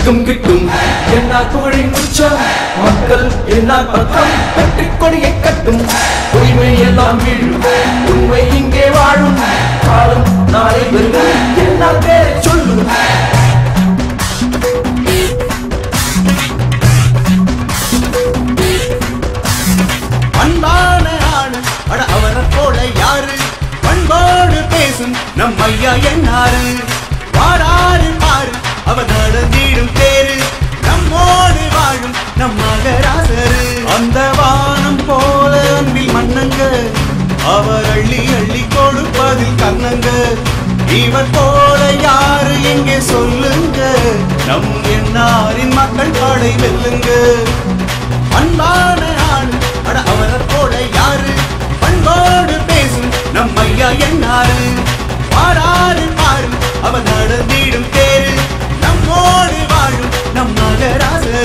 திக்கும் கிட்டும் என்ன புகழின் உச்சம் மக்கள் என்ன பக்கம் வெற்றிக் கொடியை கட்டும் உரிமை எல்லாம் வீழும் உண்மை இங்கே வாழும் காலம் நாளை வெல்லும் என்ன பேரை சொல்லும் அன்பான ஆளு அட அவரை போல யாரு பண்போடு பேசும் நம் ஐயா என்னாரு வாராரு பாரு அவர் நடந்திடும் பேரு நம்மோடு வாழும் நம் மகராசரு அந்த வானம் போல அன்பில் மன்னங்க அவர் அள்ளி அள்ளி கொடுப்பதில் கண்ணங்க இவர் போல யாரு எங்கே சொல்லுங்க நம் என்னாரின் மக்கள் படை வெல்லுங்க அன்பான ஆள் அட அவரை போல யாரு பண்போடு பேசும் நம் ஐயா என்னாரு பாராரு பாரு அவர் நடந்திடும் பேரு நம்மோடு வாழும் நம் மகராசரு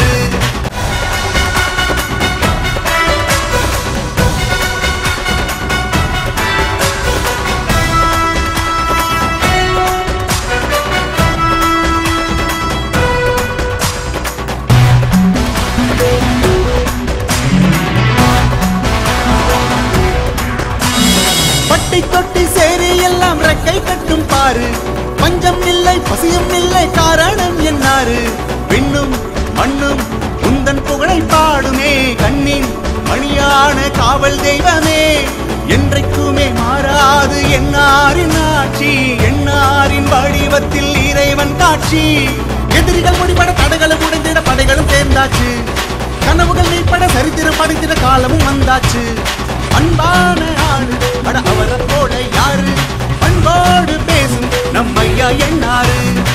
பட்டை தொட்டி சேரி எல்லாம் ரெக்கை கட்டும் பாரு பஞ்சம் இல்லை பசியும் இல்லை காரணம் என்னாரு பெண்ணும் மண்ணும் உந்தன் புகழை பாடுமே கண்ணின் மணியான காவல் தெய்வமே என்றைக்குமே மாறாது என்னாரின் ஆட்சி என்னாரின் வடிவத்தில் இறைவன் காட்சி எதிரிகள் முடிபட தடைகளும் உடைந்திட படைகளும் சேர்ந்தாச்சு கனவுகள் நீப்பட சரித்திரம் படித்திட காலமும் வந்தாச்சு அன்பான ஆளு அட அவரை போல யாரு பண்போடு பேசும் நம் ஐயா என்னாரு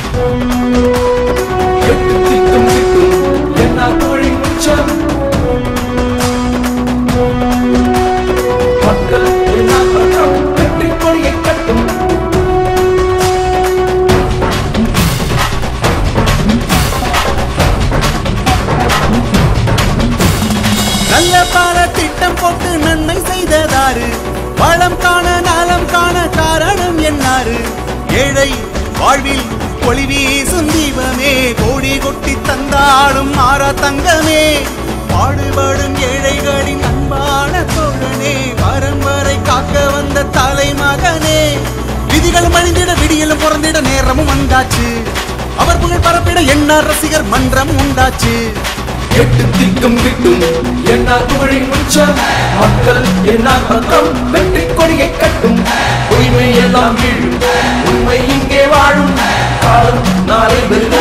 எட்டு திக்கும் கிட்டும் என்ன புகழின் உச்சம் மக்கள் என்ன பக்கம் வெற்றிக் கொடியை கட்டும் நல்ல பல திட்டம் போட்டு நன்மை செய்ததாரு வளம் காண நலம் காண காரணம் என்னாரு ஏழை வாழ்வில் ஒளி வீசும் தீபமே கோடி கொட்டி தந்தாலும் மாறா தங்கமே பாடுபடும் ஏழைகளின் அன்பான தோழனே பரம்பரை காக்க வந்த தலைமகனே விதிகளும் அழிந்திட விடியலும் பிறந்திட நேரமும் வந்தாச்சு அவர் புகழ் பரப்பிட எண்ணார் ரசிகர் மன்றம் உண்டாச்சு எட்டு திக்கும் கிட்டும் என்ன புகழின் உச்சம் மக்கள் என்ன பக்கம் வெற்றிக் கொடியை கட்டும் உரிமை எல்லாம் வீழும் உண்மை இங்கே வாழும் காலம் நாளை வெல்லும்